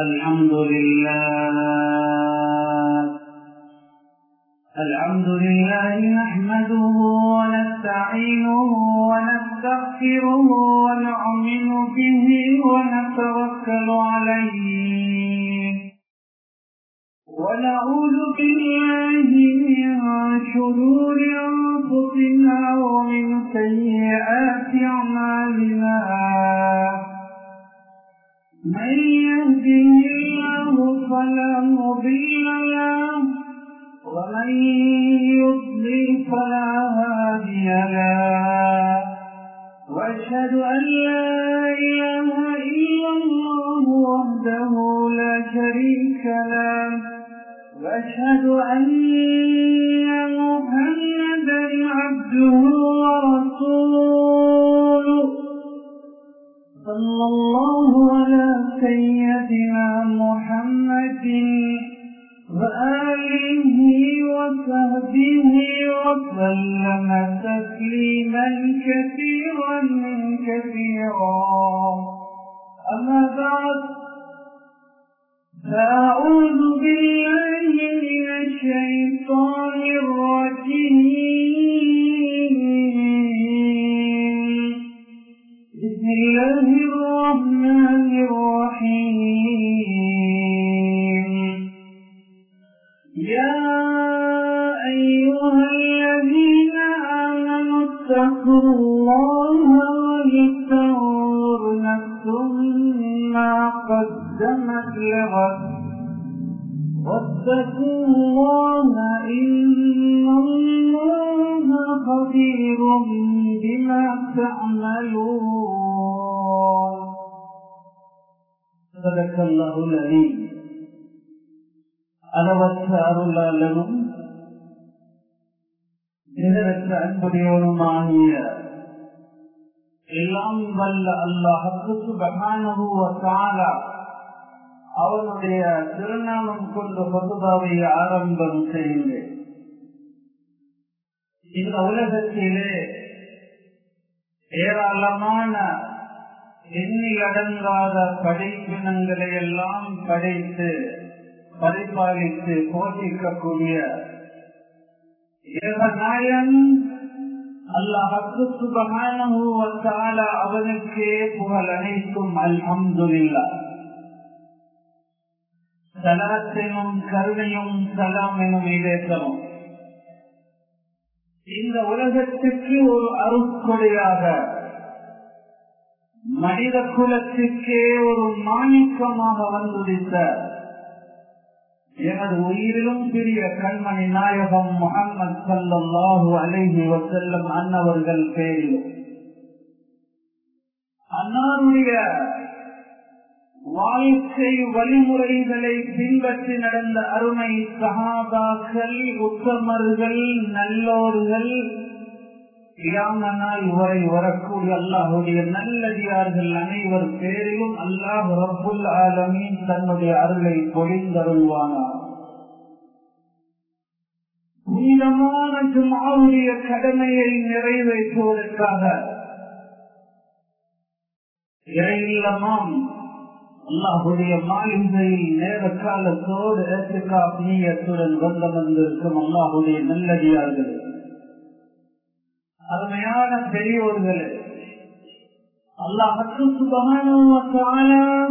الحمد لله الحمد لله نحمده ونستعينه ونستغفره ونؤمن به ونتوكل عليه ونعوذ بالله من شرور أنفسنا ومن سيئات أعمالنا من يهده الله فلا مضل له ومن يضلل فلا هادي له واشهد ان لا اله الا الله وحده لا شريك له واشهد ان محمدا عبده ورسوله صلى الله على سيدنا محمد وآله وصحبه وسلم تسليما كثيرا كثيرا أما بعد فأعوذ بالله من الشيطان الرجيم بسم الله الرحمن الرحيم يا أيها الذين آمنوا اتقوا الله ولتنظر نفس ما قدمت لغد واتقوا الله إن الله خبير بما تعملون صدق الله العليم அளவற்ற அருளாளனும் நிகரற்ற அன்புடையவனுமாகிய எல்லாம் வல்ல அல்லாஹுக்கு சுபகானுவத்தால அவனுடைய திருநாமம் கொண்டு பொதுபாவை ஆரம்பம் செய்தேன் இந்த உலகத்திலே ஏராளமான எண்ணில் அடங்காத படைப்பினங்களை எல்லாம் படைத்து பரிபாலித்து போஷிக்கக்கூடிய ஏகநாயன் அல்லாஹு சுபகான அவனுக்கே புகழ் அனைத்தும் அல்ஹம்துல்லா சலாத்தினும் கருணையும் சலாம் எனும் இதேசமும் இந்த உலகத்துக்கு ஒரு அருட்கொடையாக மனித குலத்துக்கே ஒரு மாணிக்கமாக வந்துடித்த எனது உயிரிலும் பெரிய கண்மணி நாயகம் முகமது சல்லாஹூ அலைஹி வசல்லம் அன்னவர்கள் பேரிலும் அன்னாருடைய வாழ்க்கை வழிமுறைகளை பின்பற்றி நடந்த அருமை சகாபாக்கள் உத்தமர்கள் நல்லோர்கள் நாள் வரை வரக்கூடிய அல்லாஹுடைய நல்லடியார்கள் அனைவர் பேரிலும் அல்லாஹ் ரப்புல் ஆலமீன் தன்னுடைய அருளை பொழிந்தருள்வானார் புனிதமான ஜுமாவுடைய கடமையை நிறைவேற்றுவதற்காக இறையில்லமாம் அல்லாஹுடைய மாளிகையில் நேர காலத்தோடு ஏற்றுக்கா நீயத்துடன் வந்தமர்ந்திருக்கும் அல்லாஹுடைய நல்லடியார்கள் அருமையான பெரியோர்களே அல்லாஹத்து சுபகான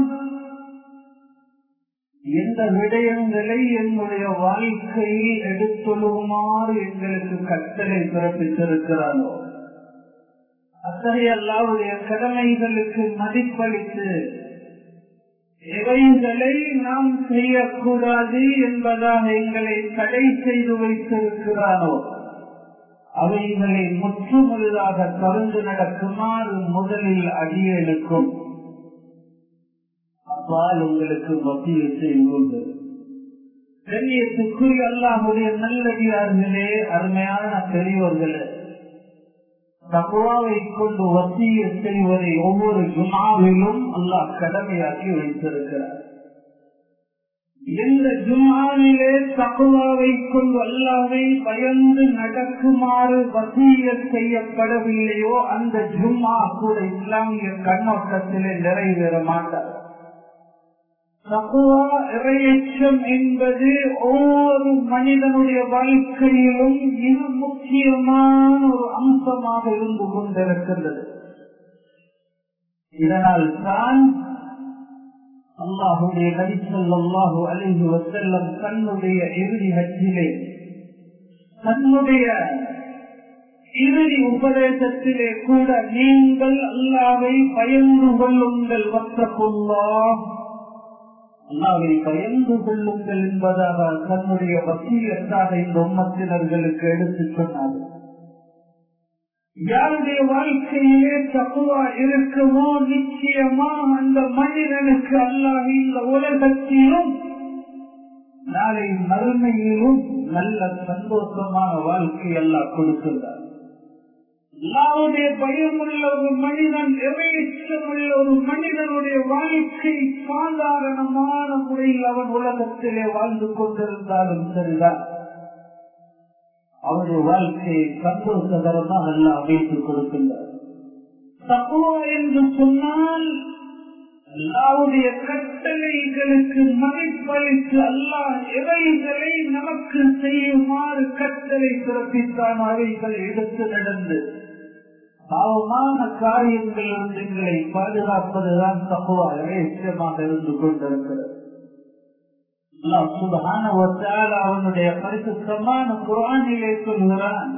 எந்த விடயங்களை என்னுடைய வாழ்க்கையில் எடுத்துள்ளுமாறு எங்களுக்கு கட்டளை பிறப்பித்திருக்கிறாரோ அத்தகைய அல்லாவுடைய கடமைகளுக்கு மதிப்பளித்து எவைகளை நாம் செய்யக்கூடாது என்பதாக எங்களை தடை செய்து வைத்திருக்கிறாரோ அவைகளை முற்றுமுழுதாக தொடர்ந்து நடக்குமாறு முதலில் அடியெடுக்கும் அப்பால் உங்களுக்கு மத்திய செய்வது பெரியத்துக்குள் அல்லாஹுடைய நல்லடியார்களே அருமையான பெரியோர்களே தகுவாவை கொண்டு வசிய செய்வதை ஒவ்வொரு ஜுமாவிலும் அல்லாஹ் கடமையாக்கி வைத்திருக்கிறார் எந்த ஜும்மாவிலே தகுவாவை கொண்டு அல்லாவை பயந்து நடக்குமாறு வசிய செய்யப்படவில்லையோ அந்த ஜும்மா கூட இஸ்லாமிய கண்ணோட்டத்திலே நிறைவேற மாட்டார் தகுவா இறையச்சம் என்பது ஒவ்வொரு மனிதனுடைய வாழ்க்கையிலும் மிக முக்கியமான ஒரு அம்சமாக இருந்து கொண்டிருக்கின்றது இதனால் தான் அல்லாஹுடைய நடிச்சல் அல்லாஹு அழிந்து வசல்லம் தன்னுடைய இறுதி ஹஜ்ஜிலே தன்னுடைய இறுதி உபதேசத்திலே கூட நீங்கள் அல்லாவை பயந்து கொள்ளுங்கள் வத்தக்குள்ளா அல்லாவை பயந்து கொள்ளுங்கள் என்பதாக தன்னுடைய வசீலத்தாக இந்த உம்மத்தினர்களுக்கு எடுத்து சொன்னார்கள் யாருடைய வாழ்க்கையிலே தப்புவா இருக்குமோ நிச்சயமா அந்த மனிதனுக்கு அல்லாஹ் இந்த உலகத்திலும் நாளை மறுமையிலும் நல்ல சந்தோஷமான வாழ்க்கை எல்லாம் கொடுக்கின்றார் அல்லாவுடைய பயமுள்ள ஒரு மனிதன் இறையச்சமுள்ள ஒரு மனிதனுடைய வாழ்க்கை சாதாரணமான முறையில் அவன் உலகத்திலே வாழ்ந்து கொண்டிருந்தாலும் சரிதான் அவருடைய வாழ்க்கையை சந்தோஷகரமாக எல்லாம் அமைத்துக் கொடுக்கின்றார் தப்புவா என்று சொன்னால் அல்லாவுடைய கட்டளைகளுக்கு மதிப்பளித்து அல்லாஹ் எவைகளை நமக்கு செய்யுமாறு கட்டளை பிறப்பித்தான் அவைகள் எடுத்து நடந்து பாவமான காரியங்களிலிருந்து எங்களை பாதுகாப்பதுதான் தப்புவா இறைச்சமாக இருந்து கொண்டிருக்கிறது அவனுடைய பரிசுத்தமான குரானிலே சொல்கிறான்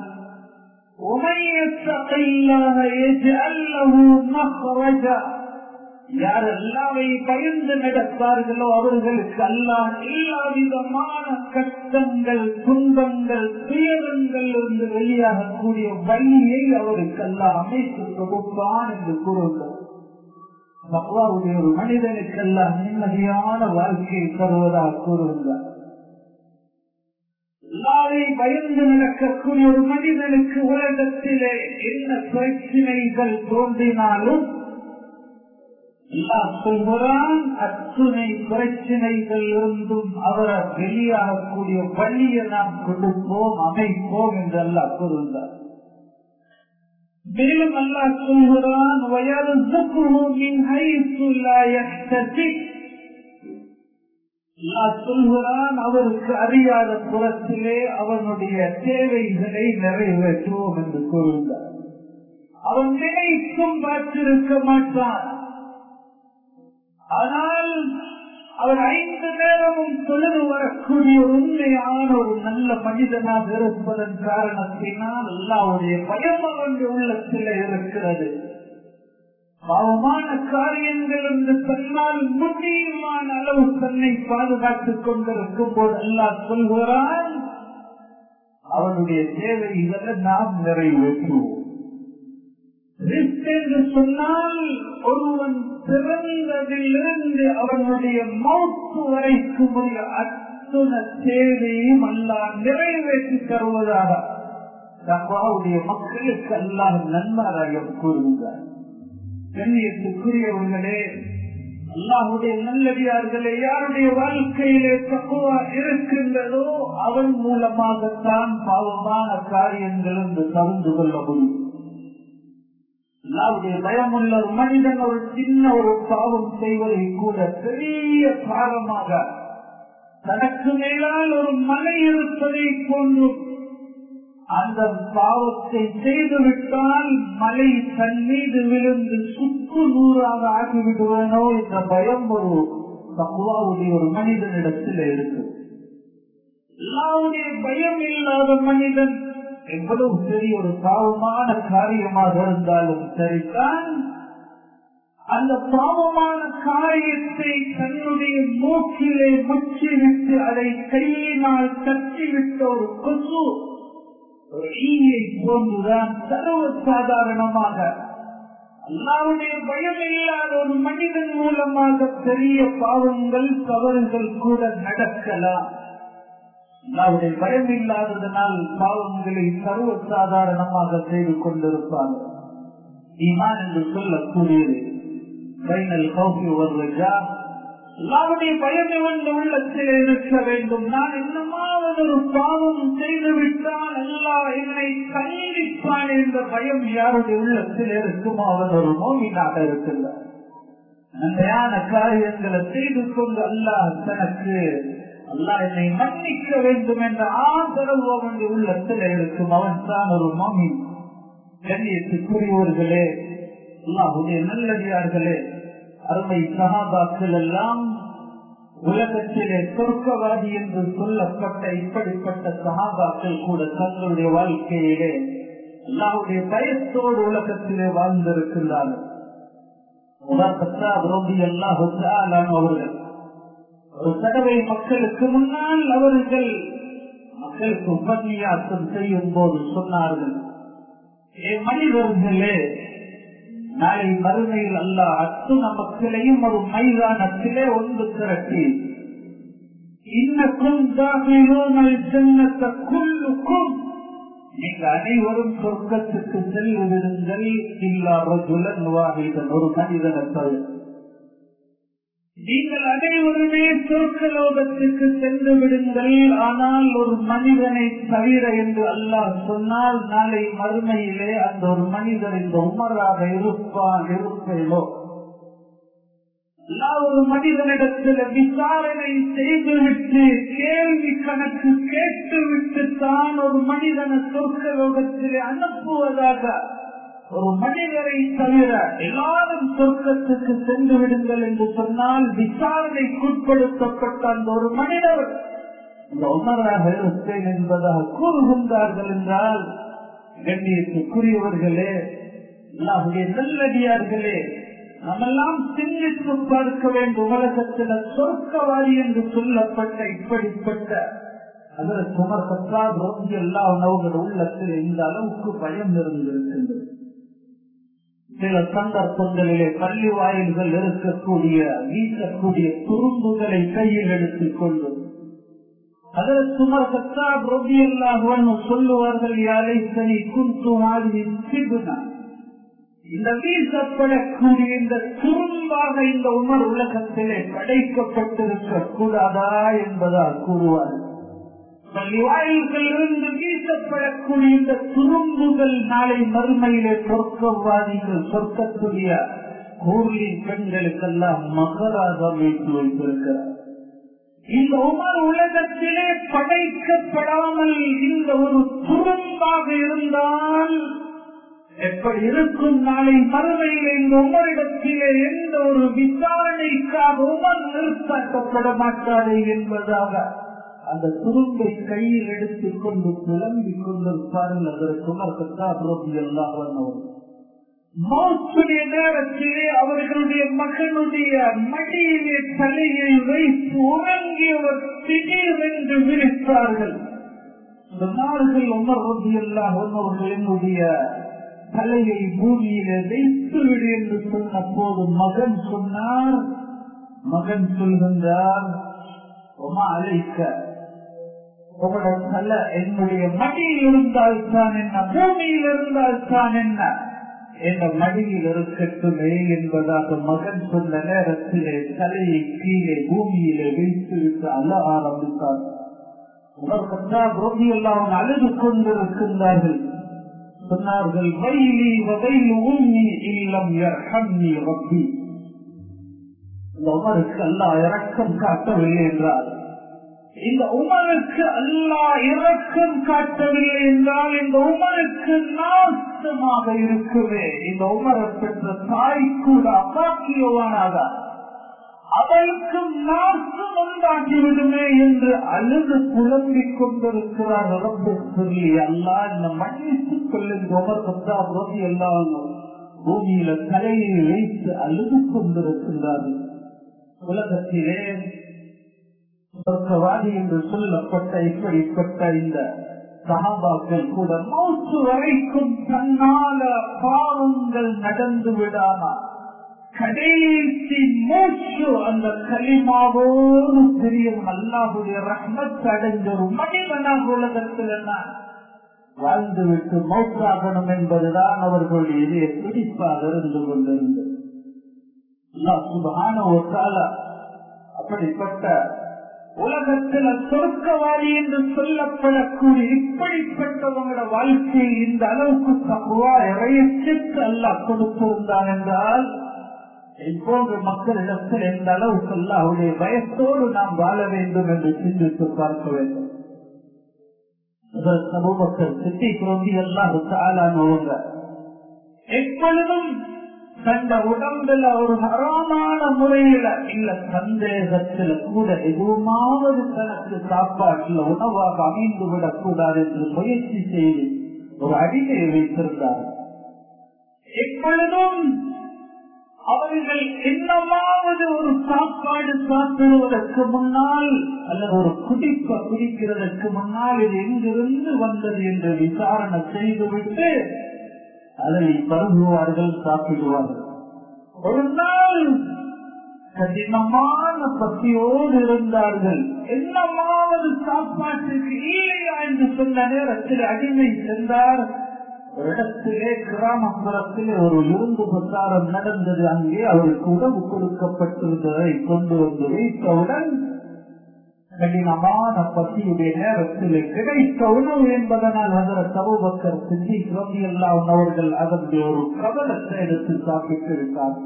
யார் அல்லாவை பயந்து நடப்பார்களோ அவர்களுக்கு அல்லாஹ் எல்லா விதமான கஷ்டங்கள் துன்பங்கள் துயரங்கள் இருந்து வெளியாகக்கூடிய வழியை அவருக்கு அல்லாஹ் அமைத்து தொகுப்பான் என்று கூறுகிறார் அல்லாவுடைய ஒரு மனிதனுக்கெல்லாம் நிம்மதியான வாழ்க்கையை தருவதாக கூறுகின்றார் எல்லாரை பயந்து நடக்கக்கூடிய ஒரு மனிதனுக்கு உலகத்திலே என்ன பிரச்சனைகள் தோன்றினாலும் அல்லாஹ் சொல்கிறான் அத்துணை பிரச்சனைகள் இருந்தும் அவரை வெளியாகக்கூடிய வழியை நாம் கொடுப்போம் அமைப்போம் என்று அல்லாஹ் கூறுகிறார் மேலும் அல்லாஹ் சொல்கிறான் சொல்கிறான் அவருக்கு அறியாத புறத்திலே அவனுடைய தேவைகளை நிறைவேற்றுவோம் என்று கூறுகிறார் அவன் நினைக்கும் பார்த்திருக்க மாட்டான் ஆனால் அவர் ஐந்து நேரமும் தொழுது வரக்கூடிய உண்மையான ஒரு நல்ல மனிதனாக இருப்பதன் காரணத்தினால் அல்லாவுடைய பயம் அவனுடைய உள்ளத்தில் இருக்கிறது பாவமான காரியங்கள் என்று தன்னால் முடியுமான அளவு தன்னை பாதுகாத்துக் கொண்டிருக்கும் போது அல்லாஹ் சொல்கிறான் அவனுடைய தேவைகளை நாம் நிறைவேற்றுவோம் என்று சொன்னால் ஒருவன் பிறந்ததிலிருந்து அவனுடைய மௌத்து வரைக்கும் உரிய அத்துண தேவையும் அல்லாஹ் நிறைவேற்றி தருவதாக தப்பாவுடைய மக்களுக்கு அல்லாஹ் நன்மாராயம் கூறுகிறார் கண்ணியத்துக்குரியவர்களே அல்லாஹுடைய நல்லடியார்களே யாருடைய வாழ்க்கையிலே தக்குவா இருக்கின்றதோ அவன் மூலமாகத்தான் பாவமான காரியங்கள் என்று தகுந்து கொள்ள முடியும் அல்லாவுடைய பயமுள்ள ஒரு மனிதன் ஒரு சின்ன ஒரு பாவம் செய்வதை கூட பெரிய பாவமாக தனக்கு மேலால் ஒரு மலை இருப்பதை போன்று அந்த பாவத்தை செய்துவிட்டால் மலை தன் மீது விழுந்து சுக்கு நூறாக ஆகிவிடுவேனோ என்ற பயம் ஒரு தகுவாவுடைய ஒரு மனிதனிடத்தில் இருக்கு எல்லாவுடைய பயம் இல்லாத மனிதன் எவ்வளவு பெரிய ஒரு பாவமான காரியமாக இருந்தாலும் சரிதான் அந்த பாவமான காரியத்தை தன்னுடைய மூக்கிலே முச்சிவிட்டு அதை கையினால் தட்டிவிட்ட ஒரு கொசு ஒரு ஈயை போன்றுதான் சர்வ சாதாரணமாக அல்லாவுடைய பயம் இல்லாத ஒரு மனிதன் மூலமாக பெரிய பாவங்கள் தவறுகள் கூட நடக்கலாம் அல்லாவுடைய பயம் இல்லாததனால் பாவங்களை சர்வ சாதாரணமாக செய்து கொண்டிருப்பார்கள் ஈமான் என்று சொல்லக்கூடியது பைனல் கௌபி வருவதா அல்லாவுடைய பயம் எவன் உள்ளத்தில் இருக்க வேண்டும் நான் என்னமாவது ஒரு பாவம் செய்துவிட்டால் அல்லா என்னை கண்டிப்பான் என்ற பயம் யாருடைய உள்ளத்தில் இருக்குமோ அவன் ஒரு மோமினாக இருக்கின்றார் நன்மையான காரியங்களை செய்து கொண்டு அல்லாஹ் தனக்கு அல்லாஹ் என்னை மன்னிக்க வேண்டும் என்ற ஆதரவு அவனுடைய உள்ளத்தில் இருக்கும் அவன் தான் ஒரு மாமி கண்ணியத்துக்குரியவர்களே அல்லாஹுடைய நல்லடியார்களே அருமை சகாபாக்கள் எல்லாம் உலகத்திலே சொர்க்கவாதி என்று சொல்லப்பட்ட இப்படிப்பட்ட சகாபாக்கள் கூட தங்களுடைய வாழ்க்கையிலே அல்லாவுடைய பயத்தோடு உலகத்திலே வாழ்ந்திருக்கின்றார்கள் அவர்கள் ஒரு தடவை மக்களுக்கு முன்னால் அவர்கள் மக்களுக்கு உபன்யாசம் செய்யும் போது சொன்னார்கள் மனிதர்களே நாளை மறுமையில் அல்ல அத்துண மக்களையும் ஒரு மைதானத்திலே ஒன்று திரட்டி இன்னக்கும் குள்ளுக்கும் நீங்க அனைவரும் சொர்க்கத்துக்கு சென்று விடுங்கள் இல்லாத ஒரு மனிதனை தவிர நீங்கள் அனைவருமே சொர்க்கலோகத்துக்கு சென்று விடுங்கள் ஆனால் ஒரு மனிதனை தவிர என்று அல்லாஹ் சொன்னால் நாளை மறுமையிலே அந்த ஒரு மனிதர் இந்த உமராக இருப்பான் இருப்பேனோ ஒரு மனிதனிடத்தில் விசாரணை செய்துவிட்டு கேள்வி கணக்கு கேட்டுவிட்டு தான் ஒரு மனிதனை சொர்க்கலோகத்திலே அனுப்புவதாக ஒரு மனிதரை தவிர எல்லாரும் சொர்க்கத்துக்கு சென்று விடுங்கள் என்று சொன்னால் விசாரணைக்குட்படுத்தப்பட்ட அந்த ஒரு மனிதர் இந்த உமராக இருப்பேன் என்பதாக கூறுகின்றார்கள் என்றால் கண்ணியத்துக்குரியவர்களே அல்லாஹுடைய நல்லடியார்களே நம்மெல்லாம் சிந்தித்து பார்க்க வேண்டும் உலகத்தில் சொர்க்கவாதி என்று சொல்லப்பட்ட இப்படிப்பட்ட அதில் சுமர் சத்தா ரோகி எல்லா உணவுகள் உள்ளத்தில் இந்த அளவுக்கு பயம் இருந்திருக்கின்றது சில சந்தர்ப்பங்களிலே பள்ளி வாயில்கள் இருக்கக்கூடிய வீசக்கூடிய துரும்புகளை கையில் எடுத்துக் கொண்டு அதில் சுமர் சத்தா ரோகி எல்லாம் சொல்லுவார்கள் யாரை சனி குந்து மாதிரியின் சிபுனா இந்த வீசப்படக்கூடிய இந்த துரும்பாக இந்த உமர் உலகத்திலே படைக்கப்பட்டிருக்க கூடாதா என்பதால் கூறுவார் இருந்து வீசப்படக்கூடிய இந்த துரும்புகள் நாளை மறுமையிலே சொர்க்கவாதிகள் சொர்க்கக்கூடிய ஊர்லின் பெண்களுக்கெல்லாம் மகராக வைத்து வைத்திருக்கிறார் இந்த உமர் உலகத்திலே படைக்கப்படாமல் இந்த ஒரு துரும்பாக இருந்தால் எப்படி இருக்கும் நாளை மறுமையில் இந்த உமரிடத்திலே எந்த ஒரு விசாரணைக்காக உமர் நிறுத்தாக்கப்பட மாட்டாது என்பதாக அந்த துரும்பை கையில் எடுத்துக் கொண்டு புலம்பிக் கொண்டிருப்பார்கள் அதற்கு உமர் கத்தாபுரத்தி எல்லாம் மோசுடைய நேரத்திலே அவர்களுடைய மகனுடைய மடியிலே தலையை வைத்து உறங்கியவர் திடீரென்று விரித்தார்கள் சொன்னார்கள் உமர் ரபி எல்லாம் அவர்கள் என்னுடைய தலையை பூமியில வைத்து விடு என்று சொன்ன போது மகன் சொன்னார் மகன் சொல்கின்றார் உமா அழைக்க உங்களோட தலை என்னுடைய மடியில் இருந்தால் தான் என்ன பூமியில் இருந்தால் தான் என்ன என்ற மடியில் இருக்கட்டுமே என்பதாக மகன் சொன்ன நேரத்திலே தலையை கீழே பூமியிலே வைத்து விட்டு அழ ஆரம்பித்தார் உணர்கத்தா பூமி எல்லாம் அழுது கொண்டிருக்கின்றார்கள் சொன்னார்கள் வயலி வகையில் உண்மை இல்லம் யர்ஹம்னி ரப்பி இந்த உமருக்கு அல்லாஹ் இரக்கம் காட்டவில்லை என்றால் இந்த உமருக்கு அல்லாஹ் இரக்கம் காட்டவில்லை என்றால் இந்த உமருக்கு நாசமாக இருக்குமே இந்த உமரை பெற்ற தாய் கூட அப்பாக்கியவானாக அவளுக்கு நாசம் உண்டாகிவிடுமே என்று அழுது புலம்பிக் கொண்டிருக்கிறார் ரொம்ப சொல்லி அல்லா இந்த மன்னித்துக் கொள்ளுங்க உமர் பத்தா ரோகி எல்லாம் பூமியில தலையை வைத்து அழுது கொண்டிருக்கிறார்கள் உலகத்திலே சொர்க்கவாதி என்று சொல்லப்பட்ட இப்படிப்பட்ட இந்த சகாபாக்கள் கூட மௌத்து வரைக்கும் தன்னால பாவங்கள் நடந்து விடாமல் கடைசி மூச்சு அந்த களிமாவோடு தெரியும் அல்லாஹுடைய ரஹ்மத் அடைஞ்ச ஒரு மனிதனாக உலகத்தில் என்ன வாழ்ந்துவிட்டு மௌத்தாகணும் என்பதுதான் அவர்களுடைய இதய பிடிப்பாக இருந்து கொண்டிருந்தது சுபகான ஒரு கால அப்படிப்பட்ட உலகத்தில் சொர்க்கவாதி என்று சொல்லப்படக்கூடிய இப்படிப்பட்டவங்களோட வாழ்க்கை இந்த அளவுக்கு தப்புவா இறையச்சிற்கு அல்ல கொடுத்திருந்தான் என்றால் இப்போது மக்களிடத்தில் எந்த அளவுக்கு அவருடைய பயத்தோடு நாம் வாழ வேண்டும் என்று சிந்தித்து பார்க்க வேண்டும் சமூகத்தில் சித்தி குழந்தை எல்லாம் ஆளானவங்க எப்பொழுதும் தந்த உடம்புல ஒரு ஹராமான முறையில இல்ல சந்தேகத்தில் கூட எதுவுமாவது தனக்கு சாப்பாட்டுல உணவாக அமைந்து விடக்கூடாது என்று முயற்சி செய்து ஒரு அடிமையை வைத்திருந்தார் எப்பொழுதும் அவர்கள் என்னமாவது ஒரு சாப்பாடு சாப்பிடுவதற்கு முன்னால் அல்லது ஒரு குடிப்ப குடிக்கிறதற்கு முன்னால் இது எங்கிருந்து வந்தது என்று விசாரணை செய்துவிட்டு அதை பருகுவார்கள் சாப்பிடுவார்கள் ஒரு நாள் கடினமான பசியோடு இருந்தார்கள் என்னமாவது சாப்பாட்டுக்கு இல்லையா என்று சொன்ன நேரத்தில் அடிமை சென்றார் ஒரு இடத்திலே கிராமப்புறத்திலே ஒரு விருந்து பிரச்சாரம் நடந்தது அங்கே அவருக்கு உணவு கொடுக்கப்பட்டிருந்ததை கொண்டு வந்து வைத்தவுடன் கடினமான பசியுடைய நேரத்தில் கிடைத்த உணவு என்பதனால் அதர சமூகத்தர் சிந்தி கிரமி எல்லாம் அவர்கள் அதனுடைய ஒரு பிரபலத்தை எடுத்து சாப்பிட்டிருக்கார்கள்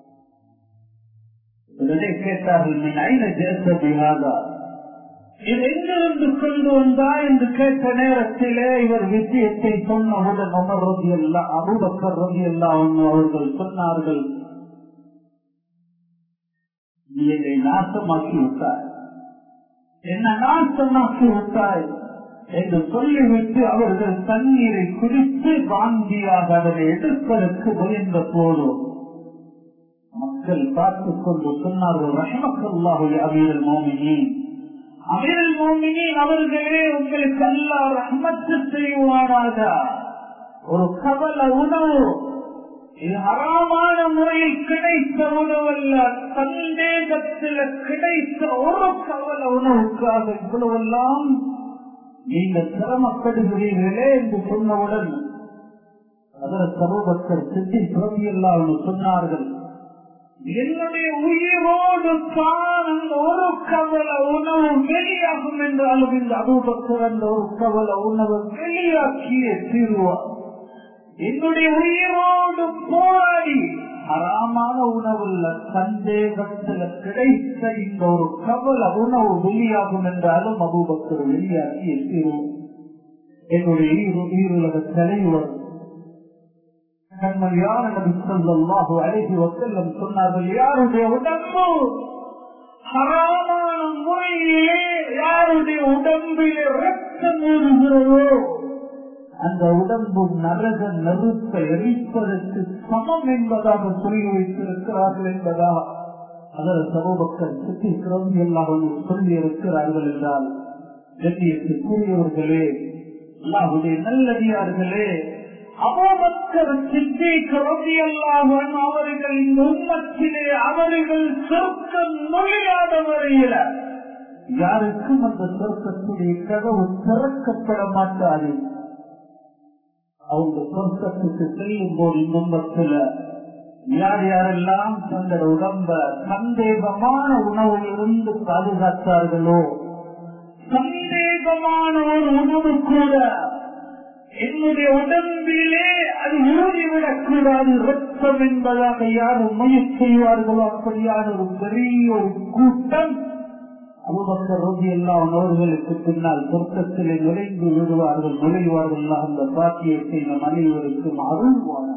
இதனை கேட்டார்கள் நீ ஐன ஜேசபியாதா இது எங்கிருந்து கொண்டு வந்தா என்று கேட்ட நேரத்திலே இவர் விஷயத்தை சொன்னவுடன் அமர் ரதி அல்லா அபுபக்கர் ரதி அல்லா அவர்கள் சொன்னார்கள் நீ என்னை நாசமாக்கி விட்டாய் என்ன நாசமாக்கி விட்டாய் என்று சொல்லிவிட்டு அவர்கள் தண்ணீரை குடித்து வாந்தியாக அதனை எடுப்பதற்கு முயன்ற போதும் மக்கள் பார்த்துக் கொண்டு சொன்னார்கள் ரஹமக்கல்லாஹு அமீரல் மோமினின் அமீரல் மோமினின் அவர்களே உங்களுக்கு அல்லா ரஹமத்து செய்வாராக ஒரு கவல உணவு இது அறாமான முறையில் கிடைத்த உணவல்ல சந்தேகத்தில் கிடைத்த ஒரு கவல உணவுக்காக இவ்வளவெல்லாம் நீங்கள் சிரமப்படுகிறீர்களே என்று சொன்னவுடன் அதர் சமூகத்தில் சித்தி சுரபியெல்லாம் சொன்னார்கள் என்னுடைய உயிரோடு தான் அந்த ஒரு கவல உணவு வெளியாகும் என்றாலும் இந்த அபூபக்கர் அந்த ஒரு கவல உணவு வெளியாக்கியே தீருவார் என்னுடைய உயிரோடு போராடி அறாமான உணவுள்ள சந்தேகத்தில் கிடைத்த இந்த ஒரு கவல உணவு வெளியாகும் என்றாலும் அபூபக்கர் வெளியாக்கி தீருவோம் என்னுடைய உயிருலக தலைவர் கண்மணியான நபி ஸல்லல்லாஹு அலைஹி வஸல்லம் சொன்னார்கள் யாருடைய உடம்பு ஹராமான முறையிலே யாருடைய உடம்பிலே ரத்தம் ஊறுகிறதோ அந்த உடம்பு நரக நெருப்பை எரிப்பதற்கு சமம் என்பதாக சொல்லி வைத்திருக்கிறார்கள் என்பதா அதர் சமூகத்தில் சுற்றி சிறந்து எல்லாம் சொல்லி இருக்கிறார்கள் என்றால் கண்ணியத்துக்குரியவர்களே அல்லாஹுடைய நல்லடியார்களே அபோபக்கர் சித்திக்கு ரதியல்லாஹன் அவர்கள் இந்த உண்மத்திலே அவர்கள் சொர்க்கம் நுழையாத வரையில யாருக்கும் அந்த சொர்க்கத்துடைய கதவு திறக்கப்பட மாட்டாது அவங்க சொர்க்கத்துக்கு செல்லும் போது இந்த உண்மத்துல யார் யாரெல்லாம் தங்கள் உடம்ப சந்தேகமான உணவிலிருந்து பாதுகாத்தார்களோ சந்தேகமான ஒரு உணவு கூட என்னுடைய உடம்பிலே அது ஊறிவிடக் கூடாது ரத்தம் என்பதாக யார் முயற்சி செய்வார்களோ அப்படியான ஒரு பெரிய ஒரு கூட்டம் அபுபக்கர் ரோதி எல்லாம் அவர்களுக்கு பின்னால் சொர்க்கத்திலே நுழைந்து விடுவார்கள் நுழைவார்கள் அந்த பாக்கியத்தை நம் அனைவருக்கும் அருள்வார்கள்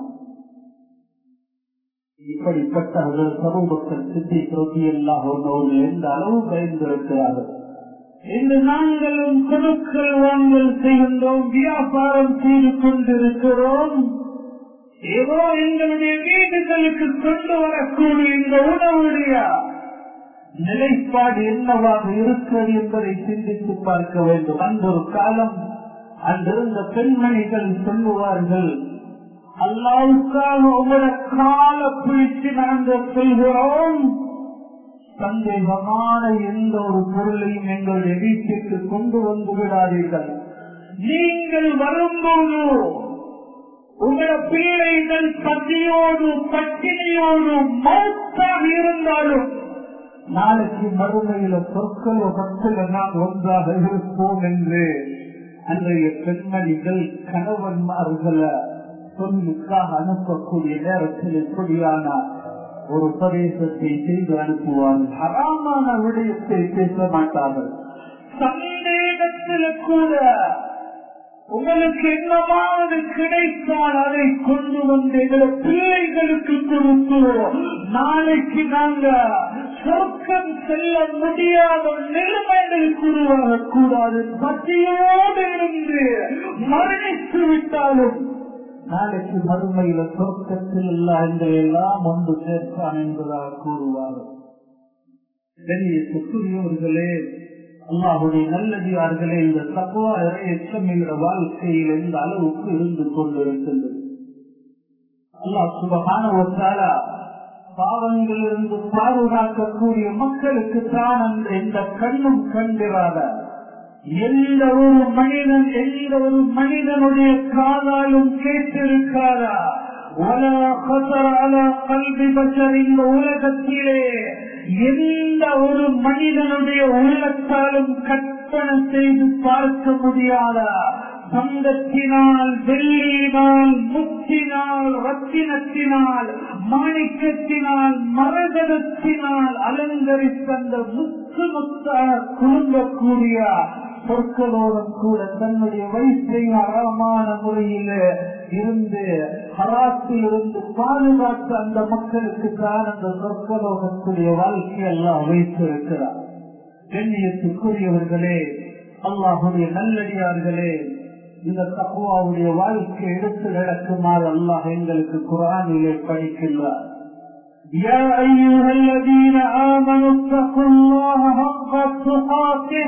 இப்படிப்பட்ட சமூகத்தில் சித்தி ரோதி எல்லாம் அவர்கள் எந்த அளவு பயந்திருக்கிறார்கள் இன்று நாங்களும் கொடுக்கல் வாங்கல் செய்கின்றோம் வியாபாரம் செய்து கொண்டிருக்கிறோம் ஏதோ எங்களுடைய வீடுகளுக்கு கொண்டு வரக்கூடிய இந்த உணவுடைய நிலைப்பாடு என்னவாக இருக்கிறது என்பதை சிந்தித்து பார்க்க வேண்டும் அந்த ஒரு காலம் அங்கிருந்த பெண்மணிகள் சொல்லுவார்கள் அல்லாவுக்காக உங்களோட கால பிடித்து நாங்கள் சொல்கிறோம் சந்தேகமான எந்த ஒரு பொருளையும் எங்களுடைய வீட்டுக்கு கொண்டு வந்து விடாதீர்கள் நீங்கள் வரும்போது உங்களோட பிள்ளைகள் பசியோடு பட்டினியோடு மௌத்தாக இருந்தாலும் நாளைக்கு மறுமையில சொற்கள பத்துல நாம் ஒன்றாக இருப்போம் என்று அன்றைய பெண்மணிகள் கணவன்மார்களை சொல்லுக்காக அனுப்பக்கூடிய நேரத்தில் எப்படியான ஒரு உபதேசத்தை செய்து அனுப்புவார்கள் ஹராமான விடயத்தை பேச மாட்டார்கள் சந்தேகத்தில் கூட உங்களுக்கு என்னவாவது கிடைத்தால் அதை கொண்டு வந்து எங்களை பிள்ளைகளுக்கு கொடுக்கிறோம் நாளைக்கு நாங்க சொர்க்கம் செல்ல முடியாத நிலைமைகளுக்கு உருவாகக்கூடாது பசியோடு இருந்து மரணித்து விட்டாலும் நாளைக்கு மறுமையில சொர்க்கத்தில் இல்ல எங்களை எல்லாம் ஒன்று சேர்ப்பான் என்பதாக கூறுவார்கள் பெரிய சுற்றுரியவர்களே அல்லாஹுடைய நல்லதியார்களே இந்த தக்குவா எச்சமியோட வாழ்க்கையில் எந்த அளவுக்கு இருந்து கொண்டிருக்கின்றது அல்லாஹ் சுபகான ஒரு பாவங்களிலிருந்து பாதுகாக்கக்கூடிய மக்களுக்கு தான் அந்த எந்த கண்ணும் கண்டிராத எந்த ஒரு மனிதன் எந்த ஒரு மனிதனுடைய காதாலும் கேட்டிருக்காரா இந்த உலகத்திலே எந்த ஒரு மனிதனுடைய உள்ளத்தாலும் கற்பனை செய்து பார்க்க முடியாத தங்கத்தினால் வெள்ளியினால் முத்தினால் ரத்தினத்தினால் மாணிக்கத்தினால் மரகதத்தினால் அலங்கரித்த அந்த முத்து முத்தாக குழுங்கக்கூடிய சொற்களோடும் கூட தன்னுடைய வயசை அறமான முறையில இருந்து ஹராத்தில் இருந்து பாதுகாத்த அந்த மக்களுக்கு தான் அந்த சொற்களோகத்துடைய வாழ்க்கை எல்லாம் வைத்திருக்கிறார் கண்ணியத்துக்குரியவர்களே அல்லாஹுடைய நல்லடியார்களே இந்த தக்குவாவுடைய வாழ்க்கை எடுத்து நடக்குமாறு அல்லாஹ் எங்களுக்கு குரானிலே படிக்கின்றார் يا أيها الذين آمنوا اتقوا الله حق تقاته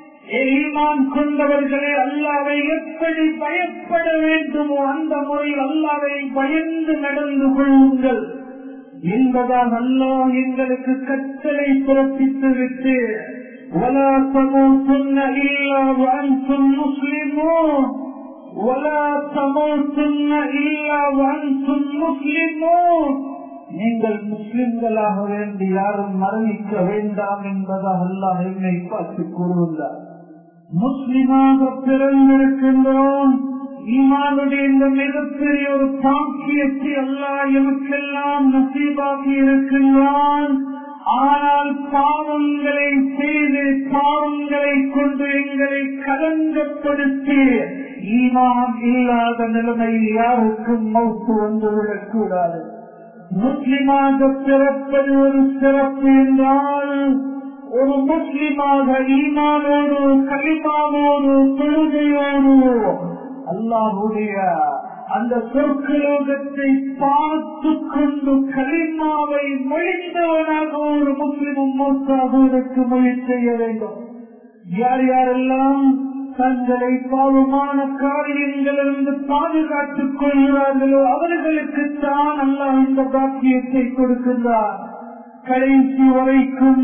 ஈமான் கொண்டவர்களே அல்லாவை எப்படி பயப்பட வேண்டுமோ அந்த முறையில் அல்லாவை பயந்து நடந்து கொள்ளுங்கள் என்பதால் அல்லாஹ் எங்களுக்கு கட்டளை பிறப்பித்து விட்டு ولا تموتن إلا وأنتم مسلمون ولا تموتن إلا وأنتم مسلمون நீங்கள் முஸ்லிம்களாக வேண்டி யாரும் மரணிக்க வேண்டாம் என்பதாக அல்லாஹ் என்னை பார்த்து கூறுகிறார் முஸ்லிமாக பிறந்திருக்கின்றோம் ஈமானுடைய இந்த மிகப்பெரிய ஒரு பாக்கியத்தை அல்லாஹ் எமக்கெல்லாம் நசீபாக்கி இருக்கின்றான் ஆனால் பாவங்களை செய்து பாவங்களை கொண்டு எங்களை கலங்கப்படுத்தி ஈமான் இல்லாத நிலைமையில் யாருக்கும் மௌத்து வந்துவிடக் கூடாது முஸ்லிமாக பிறப்பது ஒரு சிறப்பு என்றால் ஒரு முஸ்லிமாக ஈமானோடு கலிமாவோடு தொழுகையோடு அல்லாஹுடைய அந்த சொற்கலோகத்தை பார்த்து கொண்டு கலிமாவை மொழிந்தவனாக ஒரு முஸ்லிமும் மூத்தாகுவதற்கு முயற்சி செய்ய வேண்டும் யார் யாரெல்லாம் தங்களை பாவமான காரியங்களிலிருந்து பாதுகாத்துக் கொள்கிறார்களோ அவர்களுக்கு தான் அல்லாஹ் இந்த பாக்கியத்தை கொடுக்கின்றார் கடைசி வரைக்கும்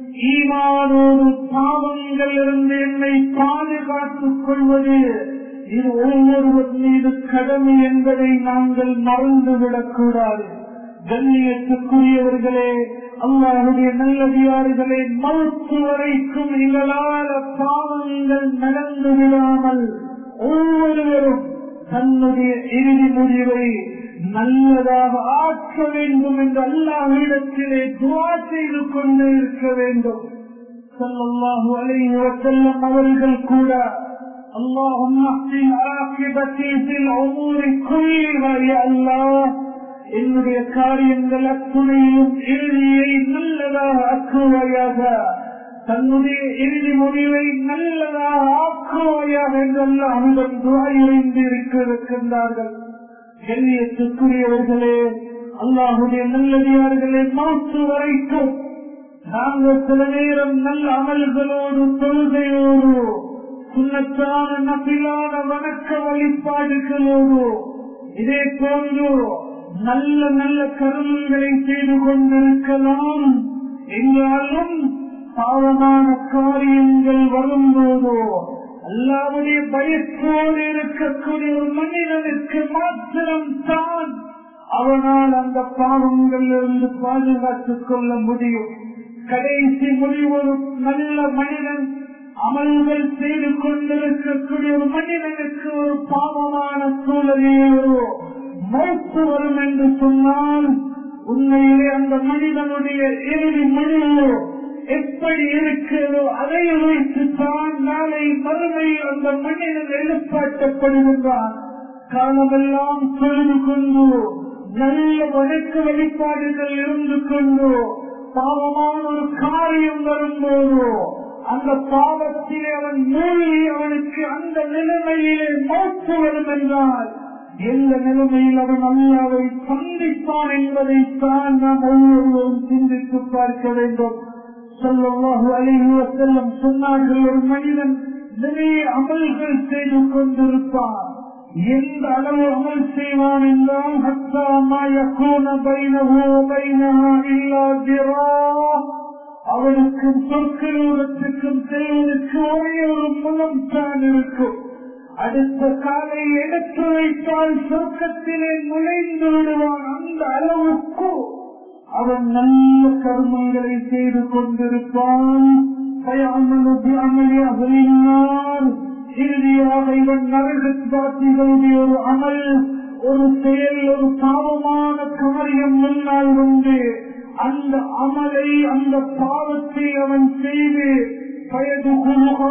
ஈமானோடு பாவங்கள் இருந்து என்னை பாதுகாத்துக் கொள்வது இது ஒவ்வொருவர் மீது கடமை என்பதை நாங்கள் மறந்துவிடக் கூடாது கண்ணியத்துக்குரியவர்களே அல்லாஹுடைய நல்லதியார்களே மறுத்து வரைக்கும் எங்களால பாவங்கள் நடந்து விடாமல் ஒவ்வொருவரும் தன்னுடைய இறுதி முடிவை நல்லதாக ஆக்க வேண்டும் என்று அல்லாஹிடத்திலே துவா செய்து கொண்டு இருக்க வேண்டும் சல்லாஹு அலைஹி வசல்லம் அவர்கள் கூட اللهم احسن عاقبتي في الامور كلها يا الله என்னுடைய காரியங்கள் அத்துணையும் இறுதியை நல்லதாக ஆக்குவாயாக தன்னுடைய இறுதி முடிவை நல்லதாக ஆக்குவாயாக என்றெல்லாம் அவர்கள் துவாயிருந்து இருக்கின்றார்கள் கண்ணியத்துக்குரியவர்களே அல்லாஹுடைய நல்லடியார்களே மாற்று வரைக்கும் நாங்கள் சில நேரம் நல்ல அமல்களோடு தொழுகையோடு சுண்ணத்தான நபிலான வணக்க வழிபாடுகளோடு இதே போன்று நல்ல நல்ல கருமங்களை செய்து கொண்டிருக்கலாம் என்றாலும் பாவமான காரியங்கள் வரும்போதோ அல்லாவுடைய பயத்தோடு இருக்கக்கூடிய ஒரு மனிதனுக்கு மாத்திரம் தான் அவனால் அந்த பாவங்கள் இருந்து பாதுகாத்துக் கொள்ள முடியும் கடைசி முடிவு நல்ல மனிதன் அமல்கள் செய்து கொண்டிருக்கக்கூடிய ஒரு மனிதனுக்கு ஒரு பாவமான சூழலே ஒரு மௌத்து வரும் என்று சொன்னால் உண்மையிலே அந்த மனிதனுடைய இறுதி முடிவு எப்படி இருக்கிறதோ அதை வைத்துத்தான் நாளை மறுமையில் அந்த மனிதன் எழுப்பாட்டப்படுகின்றான் காலமெல்லாம் தொழுது கொண்டு நல்ல வழக்க வழிபாடுகள் இருந்து கொண்டு பாவமான ஒரு காரியம் வரும்போதோ அந்த பாவத்திலே அவன் மூழ்கி அவனுக்கு அந்த நிலைமையிலே மோப்பு வரும் என்றால் எந்த நிலைமையில் அவன் அல்லாவை சந்திப்பான் என்பதைத்தான் நாம் ஒவ்வொருவரும் சிந்தித்து பார்க்க வேண்டும் சொல்லவாக அழிவு செல்லும் சொன்னார்கள் ஒரு மனிதன் நிறைய அமல்கள் செய்து கொண்டிருப்பான் எந்த அளவு அமல் செய்வான் என்றால் அவனுக்கும் சொற்களூரத்துக்கும் செல்வதற்கு ஒரே ஒரு முகம் தான் இருக்கும் அடுத்த காலை எடுத்து வைத்தால் சொர்க்கத்திலே நுழைந்து விடுவான் அந்த அளவுக்கு அவன் நல்ல கர்மங்களை செய்து கொண்டிருப்பான் இறுதியாக இவன் நரகத்தாத்திகளுடைய ஒரு அமல் ஒரு செயல் ஒரு பாவமான காரியம் முன்னால் வந்து அந்த அமலை அந்த பாவத்தை அவன் செய்து வயது குருகா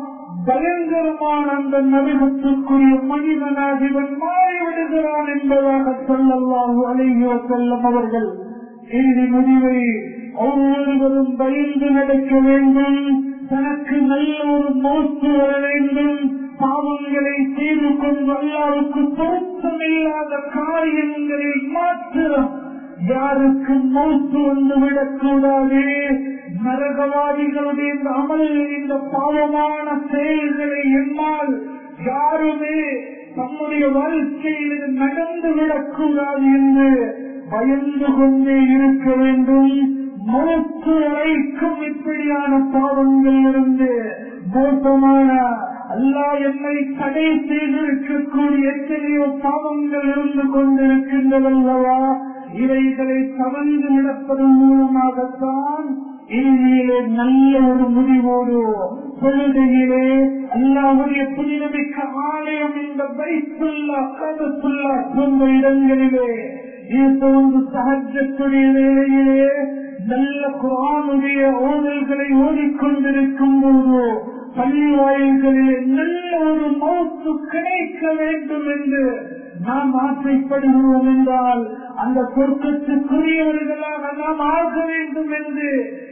பயங்கரமான அந்த நரகத்திற்குரிய மனிதனாக இவன் மாறிவிடுகிறான் என்பதாக சொல்லலாம் அழகிய செல்லம் அவர்கள் இறுதி முடிவை ஒவ்வொருவரும் பயந்து நடக்க வேண்டும் தனக்கு நல்ல ஒரு மோசு வர வேண்டும் பாவங்களை செய்து கொண்டு அல்லாவுக்கு பொருத்தமில்லாத காரியங்களில் மாத்திரம் யாருக்கு மோசு வந்து விடக்கூடாது நரகவாதிகளுடைய இந்த அமல் இந்த பாவமான செயல்களை என்னால் யாருமே தம்முடைய வாழ்க்கையில் இது நடந்து விடக்கூடாது என்று பயந்து கொண்டே இருக்க வேண்டும் மூச்சு வரைக்கும் இப்படியான பாவங்கள் இருந்து மோசமான அல்லா என்னை தடை செய்திருக்கக்கூடிய எத்தனையோ பாவங்கள் இருந்து கொண்டிருக்கின்றதல்லவா இவைகளை கவர்ந்து நடப்பதன் மூலமாகத்தான் இறுதியிலே நல்ல ஒரு முடிவோடு தொழுகையிலே அல்லாவுடைய புனிதமிக்க ஆலயம் இந்த பைத்துல்லா கதத்துல்லா போன்ற இடங்களிலே இது போன்று சகஜத்துடைய வேளையிலே நல்ல குரானுடைய ஓதல்களை ஓடிக்கொண்டிருக்கும் போது பள்ளி வாயில்களிலே நல்ல ஒரு மௌத்து கிடைக்க வேண்டும் என்று நாம் ஆசைப்படுகிறோம் என்றால் அந்த சொர்க்கத்துக்குரியவர்களாக நாம் ஆக வேண்டும் என்று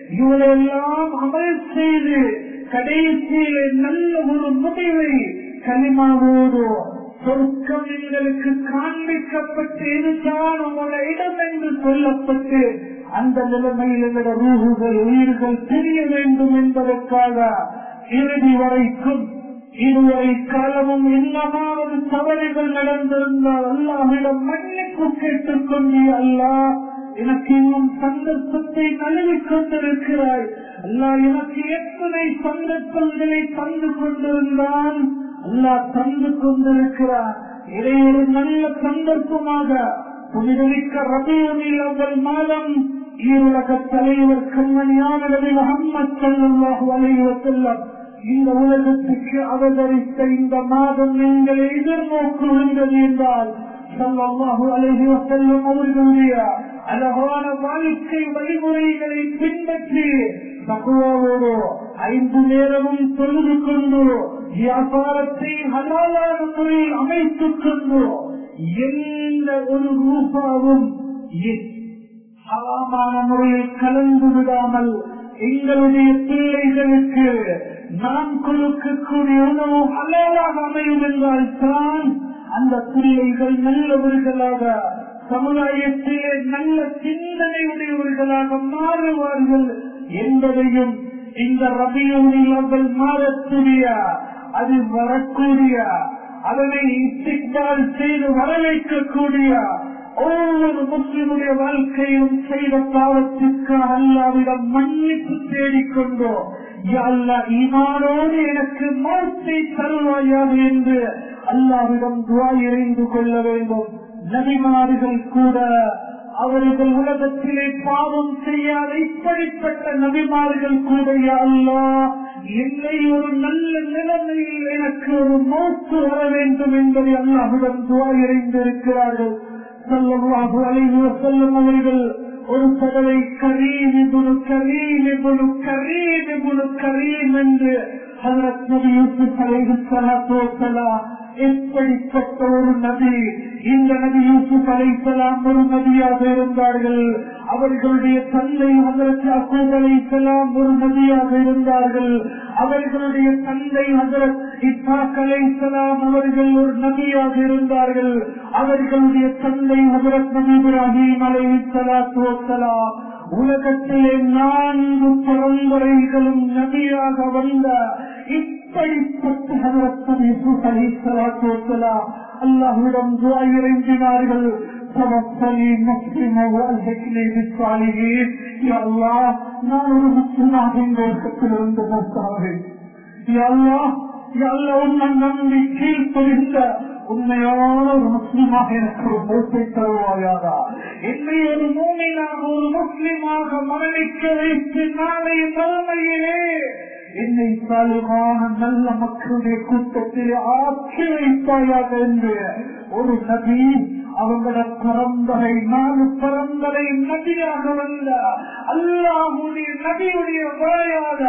இவரெல்லாம் அமல் செய்து கடைசியிலே நல்ல ஒரு முடிவை களிமாவோடு சொர்க்கம் எங்களுக்கு காண்பிக்கப்பட்டு இதுதான் உங்களோட இடம் என்று சொல்லப்பட்டு அந்த நிலைமையில் எங்களோட ரூகுகள் உயிர்கள் தெரிய வேண்டும் என்பதற்காக இறுதி வரைக்கும் இதுவரை காலமும் என்னமாவது தவறுகள் நடந்திருந்தால் அல்லாவிடம் மன்னிப்பு கேட்டுக் கொண்டே அல்லா எனக்கு இன்னும் சந்தர்ப்பத்தை நழுவிக் கொண்டிருக்கிறாய் அல்லா எனக்கு எத்தனை சந்தர்ப்பங்களை தந்து கொண்டிருந்தான் அல்லா தந்து கொண்டிருக்கிறார் இதை ஒரு நல்ல சந்தர்ப்பமாக புனிதமிக்க ரபியுனில் அவள் மாதம் ஈருலக தலைவர் கண்மணியான நபி முகம்மது ஸல்லல்லாஹு அலைஹி வஸல்லம் இந்த உலகத்துக்கு அவதரித்த இந்த மாதம் நீங்கள் எதிர்நோக்குகின்றது என்றால் ஸல்லல்லாஹு அலைஹி வஸல்லம் அவர்களுடைய அழகான வாழ்க்கை வழிமுறைகளை பின்பற்றி தகுவாவோடு ஐந்து நேரமும் தொழுது கொண்டு வியாபாரத்தை ஹலாலான முறையில் அமைத்துக் கொண்டு எந்த ஒரு ரூபாவும் ஹராமான முறையில் கலந்து விடாமல் எங்களுடைய பிள்ளைகளுக்கு நாம் கொடுக்கக்கூடிய உணவு ஹலாலாக அமையும் என்றால் தான் அந்த பிள்ளைகள் நல்லவர்களாக சமுதாயத்திலே நல்ல சிந்தனை உடையவர்களாக மாறுவார்கள் என்பதையும் இந்த ரபியூனில் அவர்கள் மாறக்கூடிய அது வரக்கூடிய அதனை இஸ்திக்பால் செய்து வரவேற்கக்கூடிய ஒவ்வொரு முஸ்லிமுடைய வாழ்க்கையும் செய்த பாவத்திற்கு அல்லாவிடம் மன்னிப்பு தேடிக்கொண்டோ அல்லா ஈமானோடு எனக்கு மௌத்தை தருவாயாக என்று அல்லாவிடம் துவா இறைந்து கொள்ள வேண்டும் நபிமார்கள் கூட அவர்கள் உலகத்திலே பாவம் செய்யாத இப்படிப்பட்ட நபிமார்கள் கூட அல்லா என்னை ஒரு நல்ல நிலைமையில் எனக்கு ஒரு மௌத்து வர வேண்டும் என்பதை அல்லாஹுடன் துவா இறைந்திருக்கிறார்கள் சல்லல்லாஹு அலைஹி வஸல்லம் அவர்கள் ஒரு தடவை கரீம் இப்னு கரீம் இப்னு கரீம் இப்னு கரீம் என்று ஹஜரத் நபி யூசுப் அலைஹி ஸலாத்து வஸலாம் எப்படிப்பட்ட ஒரு நபி இந்த நபி யூசுப் அலைசலாம் ஒரு நபியாக இருந்தார்கள் அவர்களுடைய தந்தை ஹசரத் யாக்கூப் அலைசலாம் ஒரு நபியாக இருந்தார்கள் அவர்களுடைய தந்தை ஹசரத் இஸ்ஹாக் அலைசலாம் அவர்கள் ஒரு நபியாக இருந்தார்கள் அவர்களுடைய தந்தை ஹசரத் நபி இப்ராஹிம் அலைஹிஸ்ஸலாத்து வஸ்ஸலாம் உலகத்திலே நான்கு பரம்பரைகளும் நபியாக வந்த இப்படிப்பட்ட ஹசரத் நபி யூசுப் அலைஹிஸ்ஸலாத்து வஸ்ஸலாம் அல்லாஹ்விடம் துஆ இறைஞ்சினார்கள் توفني مسلما والحقني بالصالحين يا الله நான் ஒரு முஸ்லிமாக இந்த உலகத்திலிருந்து மௌத்தாவேன் யா அல்லாஹ் யா அல்லாஹ் உன்னை நம்பி கீழ்ப்படிந்த உண்மையான ஒரு முஸ்லிமாக எனக்கு ஒரு மௌத்தை தருவாயாரா என்னை ஒரு மூமினாக ஒரு முஸ்லிமாக மரணிக்க வைத்து நாளை மறுமையிலே என்னை சாலிமான நல்ல மக்களுடைய கூட்டத்திலே ஆட்சி வைப்பாயாக என்று ஒரு நபி அவங்களோட பரம்பரை நாலு பரம்பரை நபியாக வந்த அல்லாஹுடைய நபியுடைய வாயாக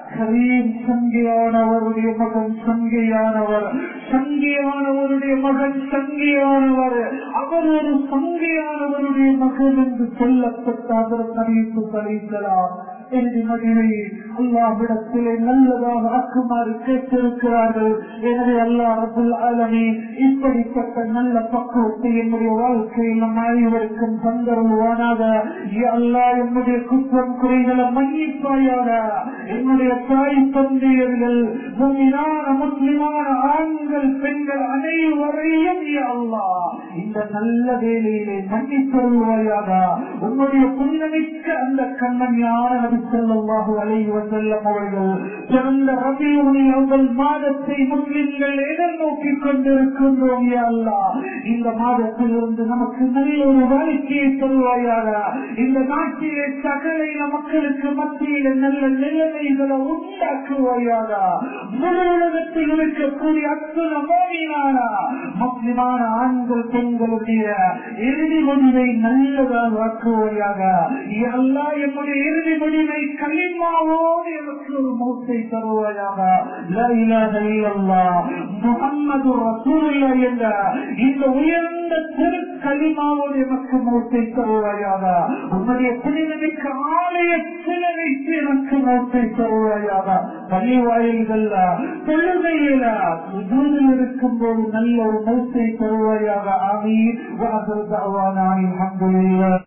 கரீம் சங்கியானவருடைய மகன் சங்கியானவர் சங்கியானவருடைய மகன் சங்கியானவர் அவர் ஒரு சங்கியானவருடைய மகன் என்று சொல்லப்பட்ட அவர் நபிக்கு கலைக்கலாம் என்று மகிழை அல்லாவிடத்திலே நல்லதாக ஆக்குமாறு கேட்டிருக்கிறார்கள் எனவே அல்லா அபுல் ஆலமி இப்படிப்பட்ட நல்ல பக்குவத்தை என்னுடைய வாழ்க்கையில் நம் அனைவருக்கும் தந்தருவானாக அல்லா என்னுடைய குற்றம் குறைகளை மன்னிப்பாயாக என்னுடைய தாய் தந்தையர்கள் முன்னினான முஸ்லிமான ஆண்கள் பெண்கள் அனைவரையும் அல்லா இந்த நல்ல வேலையிலே மன்னித்தருவாயாக உன்னுடைய புனிதமிக்க அந்த கண்ணன்யான நபி ஸல்லல்லாஹு அலைஹி வஸல்லம் அவர்கள் பிறந்த ரபியுல் அவ்வல் மாதத்தை முஸ்லிம்கள் எதிர்நோக்கி கொண்டிருக்கின்றோம் யா அல்லாஹ் இந்த மாதத்திலிருந்து நமக்கு நல்ல ஒரு வாழ்க்கையை தருவாயாக இந்த நாட்டிலே சகல இன மக்களுக்கு மத்தியில நல்ல நிலைமைகளை உண்டாக்குவாயாக முழு உலகத்தில் இருக்கக்கூடிய அத்துண மோமினான முஸ்லிமான ஆண்கள் பெண்களுடைய இறுதி முடிவை நல்லதாக ஆக்குவாயாக எல்லா என்னுடைய இறுதி முடிவை களிமாவோடு எனக்கு ஒரு மௌத்தை தருவாயாக முகம்மது ரசூலுல்லா என்ற இந்த உயர்ந்த திரு களிமாவோடு எனக்கு மௌத்தை தருவாயாக உன்னுடைய புனிதமிக்க ஆலயத்தில் வைத்து எனக்கு மௌத்தை தருவாயாக பள்ளி வாயில்கள் தொழுகையில சுஜூதில் இருக்கும் போது நல்ல ஒரு மௌத்தை தருவாயாக ஆமீன் வாசல் அல்ஹம்துலில்லாஹ்